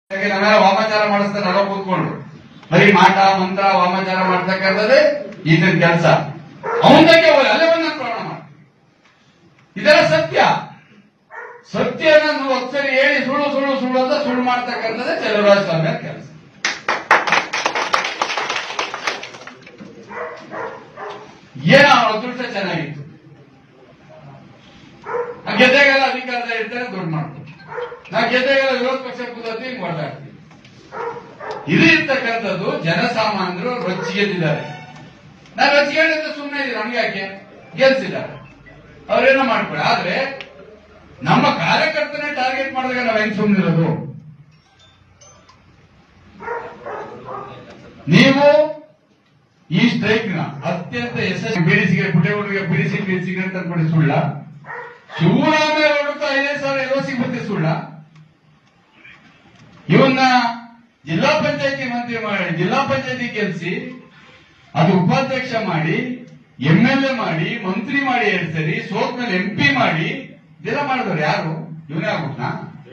ಯಾಕೆ ನಾವೆಲ್ಲ ವಾಮಾಚಾರ ಮಾಡಿಸ್ತಾರೆ ನಾವ ಕೂತ್ಕೊಂಡು ಬರೀ ಮಾಟ ಮಂತ್ರ ವಾಮಾಚಾರ ಮಾಡ್ತಕ್ಕಂಥದ್ದೇ ಈತನ ಕೆಲಸ ಅವನಕ್ಕೆ ಹೋಗಿ ಅಲ್ಲೇ ಬಂದು ನಾನು ಪ್ರಮಾಣ ಮಾಡಿ ಇದೆಲ್ಲ ಸತ್ಯ ಸತ್ಯನ ನೀವು ಅಕ್ಷರಿ ಹೇಳಿ ಸುಳ್ಳು ಸುಳ್ಳು ಸುಳ್ಳು ಅಂತ ಸುಳ್ಳು ಮಾಡ್ತಕ್ಕಂಥದ್ದೇ ಚಲುವರಾಜ ಸ್ವಾಮಿಯ ಕೆಲಸ ಏನೋ ಅವನ ಅದೃಷ್ಟ ಚೆನ್ನಾಗಿತ್ತು ಆ ಗೆದ್ದೆಗೆಲ್ಲ ಅಧಿಕಾರದ ಇರ್ತಾರೆ ದುಡ್ಡು ಮಾಡ್ತಾರೆ ನಾ ಗೆದ್ದೆಗೆಲ್ಲ ವಿರೋಧ ಪಕ್ಷ ಕೂದತ್ತಿ ಹಿಂಗ್ ಹೊಡೆದಾಡ್ತೀವಿ ಇದು ಇರ್ತಕ್ಕಂಥದ್ದು ಜನಸಾಮಾನ್ಯರು ರೊಚ್ಚಿಗೆದ್ದಿದ್ದಾರೆ ನಾವು ರೊಚ್ಚಿಗೆದ್ದ ಸುಮ್ಮನೆ ಇದೀವಿ ನಮ್ಗೆ ಯಾಕೆ ಗೆಲ್ಸಿದ್ದಾರೆ ಅವ್ರೇನೋ ಮಾಡ್ಕೊಳ್ಳಿ ಆದ್ರೆ ನಮ್ಮ ಕಾರ್ಯಕರ್ತನೇ ಟಾರ್ಗೆಟ್ ಮಾಡಿದಾಗ ನಾವ್ ಹೆಂಗ್ ಸುಮ್ಮನಿರೋದು ನೀವು ಈ ಸ್ಟ್ರೈಕ್ ನ ಅತ್ಯಂತ ಯಶಸ್ವಿ ಬಿಡಿ ಸಿಗರೇಟ್ ಪುಟೇಗೌಡರಿಗೆ ಬಿಡಿ ಸಿಗರೇಟ್ ಸಿಗರೇಟ್ ತಂದ್ಬಿಡಿ ಸುಳ್ಳ ಶಿವರಾಮೇಗೌಡ ಹೊರತು ಐದೈದು ಸಾವಿರ ಎಲ್ಲೋ ಸಿಗುತ್ತೆ ಸುಳ್ಳ ಇವನ್ನ ಜಿಲ್ಲಾ ಪಂಚಾಯತಿ ಮಂತ್ರಿ ಮಾಡಿ ಜಿಲ್ಲಾ ಪಂಚಾಯತಿ ಗೆಲ್ಸಿ ಅದು ಉಪಾಧ್ಯಕ್ಷ ಮಾಡಿ ಎಂ ಎಲ್ ಎ ಮಾಡಿ ಮಂತ್ರಿ ಮಾಡಿ ಎರಡ್ ಸರಿ ಸೋತ್ಮೇಲೆ ಎಂ ಪಿ ಮಾಡಿ ಇದೆಲ್ಲ ಮಾಡಿದವ್ರು ಯಾರು ಇವನೇ ಆಗ್ಬಿಟ್ನಾ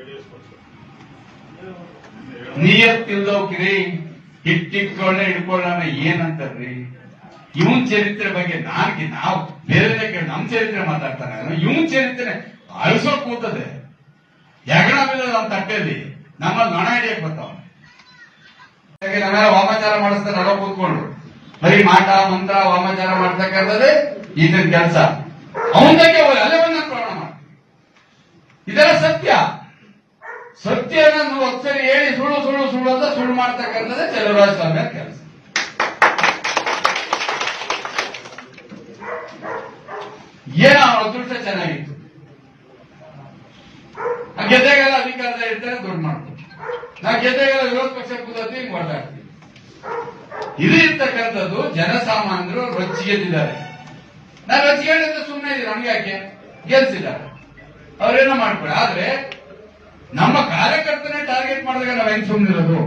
ನಿಯತ್ತಿಲ್ದೋಕ್ರಿ ಹಿಟ್ಟಿಟ್ಕೊಳ್ಳೆ ಹಿಡ್ಕೊಳ್ಳೋಣ ಏನಂತಾರ್ರಿ ಇವನ್ ಚರಿತ್ರೆ ಬಗ್ಗೆ ನಾನ್ಗೆ ನಾವು ಬೇರೆ ಕೇಳಿ ನಮ್ ಚರಿತ್ರೆ ಮಾತಾಡ್ತಾನೆ ಇವನ್ ಚರಿತ್ರೆ ಅಳಿಸೋ ಕೂತದೆ ಹೆಗಣ ಬಿದ್ದದ ನಮ್ಮ ತಟ್ಟೆಯಲ್ಲಿ ನಮ್ಮಲ್ಲಿ ನೊಣ ಹಿಡಿಯಕ್ ಬರ್ತಾವ ಯಾಕೆ ನಾವೆಲ್ಲ ವಾಮಾಚಾರ ಮಾಡಿಸ್ತಾರೆ ನಾವ ಕೂತ್ಕೊಂಡು ಬರೀ ಮಾಟ ಮಂತ್ರ ವಾಮಾಚಾರ ಮಾಡ್ತಕ್ಕಂಥದ್ದೇ ಈತನ ಕೆಲಸ ಅವನಕ್ಕೆ ಹೋಗಿ ಅಲ್ಲೇ ಬಂದು ನಾನು ಪ್ರಮಾಣ ಮಾಡಿ ಇದೆಲ್ಲ ಸತ್ಯ ಸತ್ಯನ ನೀವು ಅಕ್ಷರಿ ಹೇಳಿ ಸುಳ್ಳು ಸುಳ್ಳು ಸುಳ್ಳು ಅಂತ ಸುಳ್ಳು ಮಾಡ್ತಕ್ಕಂಥದ್ದೇ ಚಲುವರಾಜ ಸ್ವಾಮಿಯ ಕೆಲಸ ಏನೋ ಅವನ ಅದೃಷ್ಟ ಚೆನ್ನಾಗಿತ್ತು ಆ ಗೆದ್ದೆಗೆಲ್ಲ ಅಧಿಕಾರದ ಇರ್ತಾರೆ ದುಡ್ಡು ಮಾಡ್ತಾರೆ ನಾ ಗೆದ್ದೆಗೆಲ್ಲ ವಿರೋಧ ಪಕ್ಷ ಕೂದತ್ತಿ ಹಿಂಗ್ ಹೊಡೆದಾಡ್ತೀವಿ ಇದು ಇರ್ತಕ್ಕಂಥದ್ದು ಜನಸಾಮಾನ್ಯರು ರೊಚ್ಚಿಗೆದ್ದಿದ್ದಾರೆ ನಾವು ರೊಚ್ಚಿಗೆದ್ದ ಸುಮ್ಮನೆ ಇದೀವಿ ನಮ್ಗೆ ಯಾಕೆ ಗೆಲ್ಸಿದ್ದಾರೆ ಅವ್ರೇನೋ ಮಾಡ್ಕೊಳ್ಳಿ ಆದ್ರೆ ನಮ್ಮ ಕಾರ್ಯಕರ್ತನೇ ಟಾರ್ಗೆಟ್ ಮಾಡಿದಾಗ ನಾವ್ ಹೆಂಗ್ ಸುಮ್ಮನಿರೋದು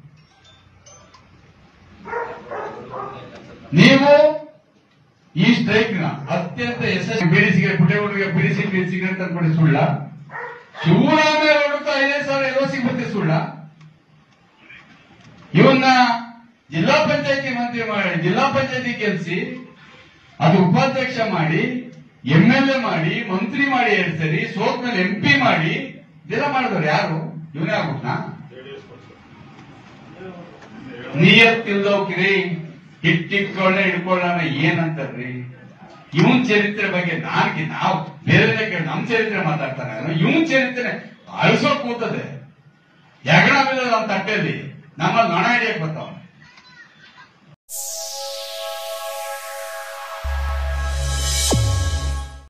ನೀವು ಈ ಸ್ಟ್ರೈಕ್ ನ ಅತ್ಯಂತ ಯಶಸ್ವಿ ಬಿಡಿ ಸಿಗರೇಟ್ ಪುಟೇಗೌಡರಿಗೆ ಬಿಡಿ ಸಿಗರೇಟ್ ಸಿಗರೇಟ್ ತಂದ್ಬಿಡಿ ಸುಳ್ಳ ಶಿವರಾಮೇಗೌಡ ಹೊರತು ಐದೈದು ಸಾವಿರ ಎಲ್ಲೋ ಸಿಗುತ್ತೆ ಸುಳ್ಳ ಇವನ್ನ ಜಿಲ್ಲಾ ಪಂಚಾಯತಿ ಮಂತ್ರಿ ಮಾಡಿ ಜಿಲ್ಲಾ ಪಂಚಾಯತಿ ಗೆಲ್ಸಿ ಅದು ಉಪಾಧ್ಯಕ್ಷ ಮಾಡಿ ಎಂ ಎಲ್ ಎ ಮಾಡಿ ಮಂತ್ರಿ ಮಾಡಿ ಎರಡ್ ಸರಿ ಸೋತ್ಮೇಲೆ ಎಂ ಪಿ ಮಾಡಿ ಇದೆಲ್ಲ ಮಾಡಿದವ್ರು ಯಾರು ಇವನೇ ಆಗ್ಬಿಟ್ನಾ ನಿಯತ್ತಿಲ್ದೋಕ್ರಿ ಹಿಟ್ಟಿಟ್ಕೊಳ್ಳೆ ಹಿಡ್ಕೊಳ್ಳೋಣ ಏನಂತಾರ್ರಿ ಇವನ್ ಚರಿತ್ರೆ ಬಗ್ಗೆ ನಾನ್ಗೆ ನಾವು ಬೇರೆ ಕೇಳಿ ನಮ್ ಚರಿತ್ರೆ ಮಾತಾಡ್ತಾನೆ ಇವನ್ ಚರಿತ್ರೆ ಅಳಿಸೋ ಕೂತದೆ ಹೆಗಣ ಬಿದ್ದದ ನಮ್ಮ ತಟ್ಟೆಯಲ್ಲಿ ನಮ್ಮಲ್ಲಿ ನೊಣ ಹಿಡಿಯಕ್ ಬರ್ತಾವ